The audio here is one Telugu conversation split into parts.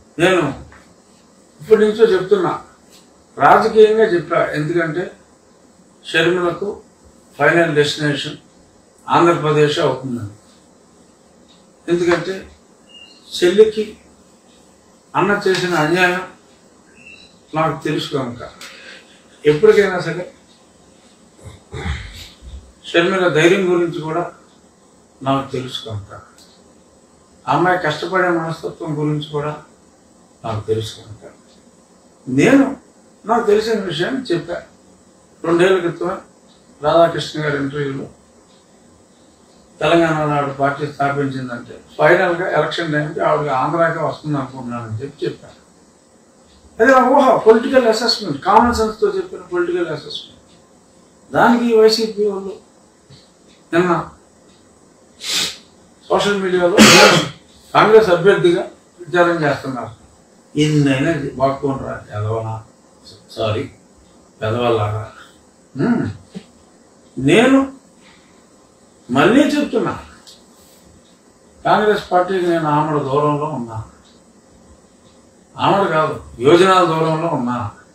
నేను ఇప్పటి నుంచో చెప్తున్నా రాజకీయంగా చెప్పా ఎందుకంటే షర్మిలకు ఫైనల్ డెస్టినేషన్ ఆంధ్రప్రదేశ్ అవుతుందని ఎందుకంటే చెల్లికి అన్న చేసిన అన్యాయం నాకు తెలుసు కనుక ఎప్పటికైనా సరే షర్మిల ధైర్యం గురించి కూడా నాకు తెలుసు కనుక ఆ అమ్మాయి కష్టపడే మనస్తత్వం గురించి కూడా నాకు తెలుసు కనుక నేను నాకు తెలిసిన విషయాన్ని చెప్పా రెండేళ్ల క్రితమే రాధాకృష్ణ గారి ఇంటర్వ్యూలో తెలంగాణ ఆవిడ పార్టీ స్థాపించిందంటే ఫైనల్గా ఎలక్షన్ టైంకి ఆవిడకి ఆంధ్రాకే వస్తుంది అనుకుంటున్నానని చెప్పి చెప్పాను అది నా ఊహ పొలిటికల్ అసెస్మెంట్ కామన్ సెన్స్తో చెప్పిన పొలిటికల్ అసెస్మెంట్ దానికి ఈ వైసీపీ వాళ్ళు నిన్న సోషల్ మీడియాలో కాంగ్రెస్ అభ్యర్థిగా ప్రచారం చేస్తున్నారు ఇన్నైనా బాగుంటారా ఎదవనా సారీ పెదవల్లాగా హ్మ్. నేను మళ్ళీ చెప్తున్నా కాంగ్రెస్ పార్టీకి నేను ఆమడ దూరంలో ఉన్నా ఆమడ కాదు యోజనాల దూరంలో ఉన్నా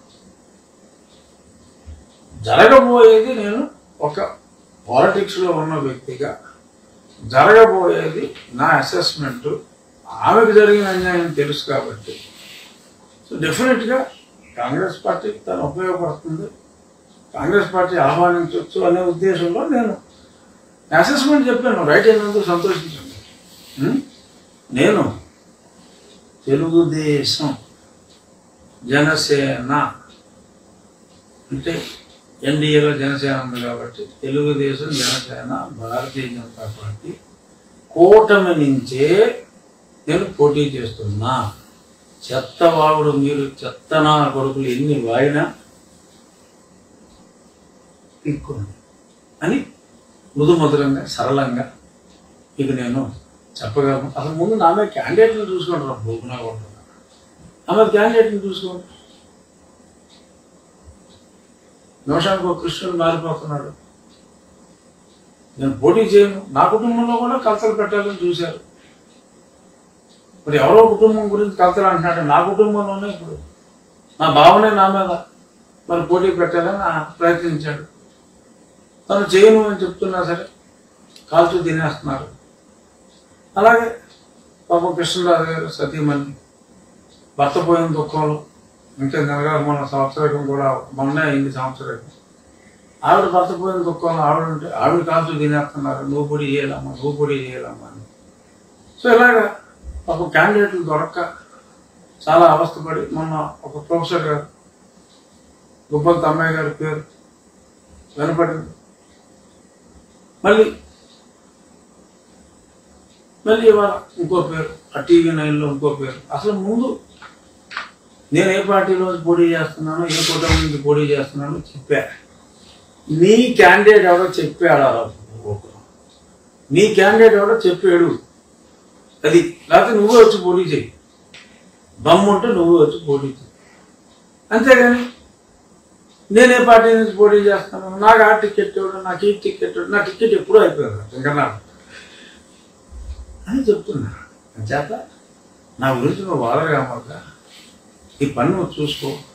జరగబోయేది నేను ఒక పాలిటిక్స్లో ఉన్న వ్యక్తిగా జరగబోయేది నా అసెస్మెంట్ ఆమెకు జరిగిన అన్యాయం తెలుసు కాబట్టి సో డెఫినెట్గా కాంగ్రెస్ పార్టీకి తను ఉపయోగపడుతుంది కాంగ్రెస్ పార్టీ ఆహ్వానించవచ్చు అనే ఉద్దేశంలో నేను అసెస్మెంట్ చెప్పాను రైట్ అయినందుకు సంతోషించండి ఉం? నేను తెలుగుదేశం జనసేన అంటే ఎన్డీఏలో జనసేన ఉంది కాబట్టి తెలుగుదేశం జనసేన భారతీయ జనతా పార్టీ కూటమి నుంచే నేను పోటీ చేస్తున్నా చెత్తవాగుడు మీరు చెత్తనా కొడుకులు ఎన్ని వాయినా పీక్కోండి అని మృదుమధురంగా సరళంగా ఇక నేను చెప్పగలను అసలు ముందు నా మీద క్యాండిడేట్ని చూసుకుంటారు భూమినా కొంటున్నా ఆమె క్యాండిడేట్ని చూసుకోండి నిమిషానికి ఒక కృష్ణుడు మారిపోతున్నాడు నేను పోటీ చేయను నా కుటుంబంలో కూడా కలతలు పెట్టాలని చూశారు మరి ఎవరో కుటుంబం గురించి కలతలు అంటున్నాడు నా కుటుంబంలోనే ఇప్పుడు నా భావనే నా మీద మరి పోటీ పెట్టాలని ఆ ప్రయత్నించాడు తను చేయను అని చెప్తున్నా సరే కాల్చు తినేస్తున్నారు అలాగే పాపం కృష్ణరాజు గారు సతీమణి భర్త పోయిన దుఃఖంలో ఇంకా నెలగారు మొన్న సంవత్సరం కూడా మొన్నే అయింది సంవత్సరం ఆవిడ భర్త పోయిన దుఃఖంలో ఆవిడ ఉంటే ఆవిడ కాల్చు తినేస్తున్నారు నువ్వు పొడి చేయాలమ్మా నువ్వు పొడి చేయాలమ్మా అని సో ఇలాగా ఒక క్యాండిడేట్లు దొరక్క చాలా అవస్థపడి మొన్న ఒక ప్రొఫెసర్ గారు గుబ్బల్ తమ్మయ్య గారి పేరు వినపడింది మళ్ళీ మళ్ళీ ఇవాళ ఇంకో పేరు ఆ టీవీ నైన్లో ఇంకో పేరు అసలు ముందు నేను ఏ పార్టీలో పోటీ చేస్తున్నానో ఏ కూటమి నుంచి పోటీ చేస్తున్నానో చెప్పా నీ క్యాండిడేట్ ఎవడో చెప్పాడా నీ క్యాండిడేట్ ఎవడో చెప్పాడు అది లేకపోతే నువ్వే వచ్చి పోటీ చేయి దమ్ముంటే నువ్వే వచ్చి పోటీ చేయి అంతేగాని నేనే పార్టీ నుంచి పోటీ చేస్తాను నాకు ఆ టికెట్ ఇవ్వడం నాకు ఈ టికెట్ ఇవ్వడం నా టికెట్ ఎప్పుడూ అయిపోయింది ఇంకా నాకు అని చెప్తున్నా చేత నా గురించి నువ్వు బాధగా అమ్మక ఈ పని నువ్వు చూసుకో